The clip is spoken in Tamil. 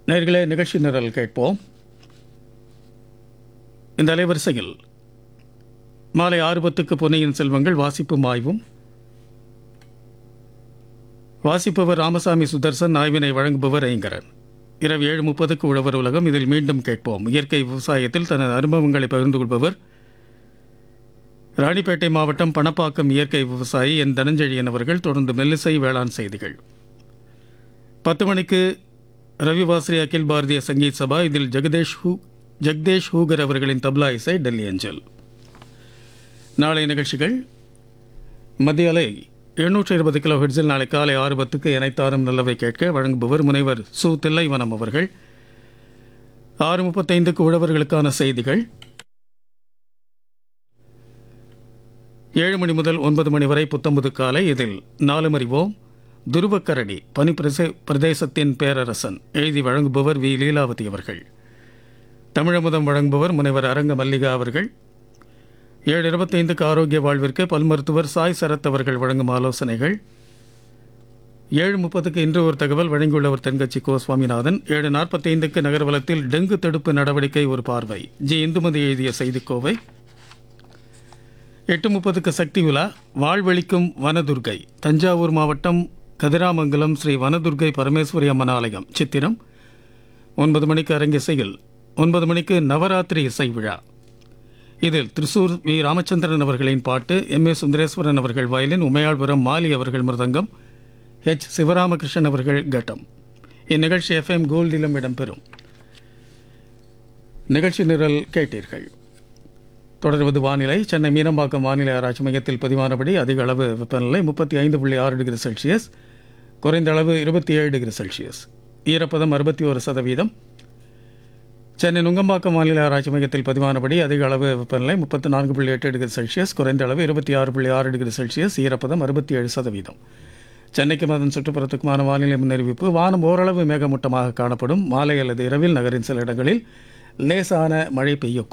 நேர்களே நிகழ்ச்சி நிரல் கேட்போம் இந்த அலைவரிசையில் மாலை ஆறு பத்துக்கு பொன்னியின் செல்வங்கள் வாசிப்பும் ஆய்வும் வாசிப்பவர் ராமசாமி சுதர்சன் ஆய்வினை வழங்குபவர் ஐங்கரன் இரவு ஏழு முப்பதுக்கு உழவர் உலகம் இதில் மீண்டும் கேட்போம் இயற்கை விவசாயத்தில் தனது அனுபவங்களை பகிர்ந்து கொள்பவர் ராணிப்பேட்டை மாவட்டம் பணப்பாக்கம் இயற்கை விவசாயி என் தனஞ்செழியன் அவர்கள் தொடர்ந்து மெல்லிசை வேளாண் செய்திகள் பத்து மணிக்கு ரவிவாஸ்ரீ அகில் பாரதிய சங்கீத் சபா இதில் ஜெகதேஷ் ஹூ ஜெகதேஷ் ஹூகர் அவர்களின் தப்லா இசை டெல்லி அஞ்சல் நாளை நிகழ்ச்சிகள் மத்திய அலை எழுநூற்றி இருபது கிலோ ஹெட்ஸில் நாளை காலை ஆறு பத்துக்கு இணைத்தாரும் நல்லவை கேட்க வழங்குபவர் முனைவர் சு தில்லைவனம் அவர்கள் ஆறு முப்பத்தைந்துக்கு உழவர்களுக்கான செய்திகள் ஏழு மணி முதல் ஒன்பது மணி வரை புத்தம்புது காலை இதில் நாலு மறிவோம் துருவக்கரடி பனி பிரசே பிரதேசத்தின் பேரரசன் எழுதி வழங்குபவர் வி லீலாவதி அவர்கள் தமிழமுதம் வழங்குபவர் முனைவர் அரங்க மல்லிகா அவர்கள் ஏழு இருபத்தைந்துக்கு ஆரோக்கிய வாழ்விற்கு பல் மருத்துவர் சாய் சரத் அவர்கள் வழங்கும் ஆலோசனைகள் ஏழு முப்பதுக்கு இன்று ஒரு தகவல் வழங்கியுள்ளவர் தென்கட்சி கோ சுவாமிநாதன் ஏழு நாற்பத்தைந்துக்கு நகர்வலத்தில் டெங்கு தடுப்பு நடவடிக்கை ஒரு பார்வை ஜி இந்துமதி எழுதிய செய்திக்கோவை எட்டு முப்பதுக்கு சக்தி விழா வாழ்வெளிக்கும் வனதுர்கை தஞ்சாவூர் மாவட்டம் கதிராமங்கலம் ஸ்ரீ வனதுர்கை பரமேஸ்வரி அம்மன் ஆலயம் சித்திரம் ஒன்பது மணிக்கு அரங்கிசையில் ஒன்பது மணிக்கு நவராத்திரி இசை விழா இதில் திருசூர் வி ராமச்சந்திரன் அவர்களின் பாட்டு எம் ஏ சுந்தரேஸ்வரன் அவர்கள் வயலின் உமையாள்புரம் மாலி அவர்கள் மிருதங்கம் ஹெச் சிவராமகிருஷ்ணன் அவர்கள் கட்டம் இந்நிகழ்ச்சி எஃப்எம் கோல்டிலும் இடம்பெறும் நிகழ்ச்சி நிரல் கேட்டீர்கள் தொடர்வது வானிலை சென்னை மீனம்பாக்கம் வானிலை ஆராய்ச்சி மையத்தில் பதிவானபடி அதிக அளவு வெப்பநிலை முப்பத்தி ஐந்து புள்ளி ஆறு டிகிரி செல்சியஸ் குறைந்த அளவு இருபத்தி ஏழு டிகிரி செல்சியஸ் ஈரப்பதம் அறுபத்தி ஒரு சதவீதம் சென்னை நுங்கம்பாக்கம் வானிலை ஆராய்ச்சி மையத்தில் பதிவானபடி அதிக அளவு வெப்பநிலை முப்பத்தி நான்கு புள்ளி எட்டு டிகிரி செல்சியஸ் குறைந்த அளவு இருபத்தி ஆறு புள்ளி ஆறு டிகிரி செல்சியஸ் ஈரப்பதம் அறுபத்தி ஏழு சதவீதம் சென்னைக்கும் அதன் சுற்றுப்புறத்துக்குமான வானிலை முன்னறிவிப்பு வானம் ஓரளவு மேகமூட்டமாக காணப்படும் மாலை அல்லது இரவில் நகரின் சில இடங்களில் லேசான மழை பெய்யக்கூடும்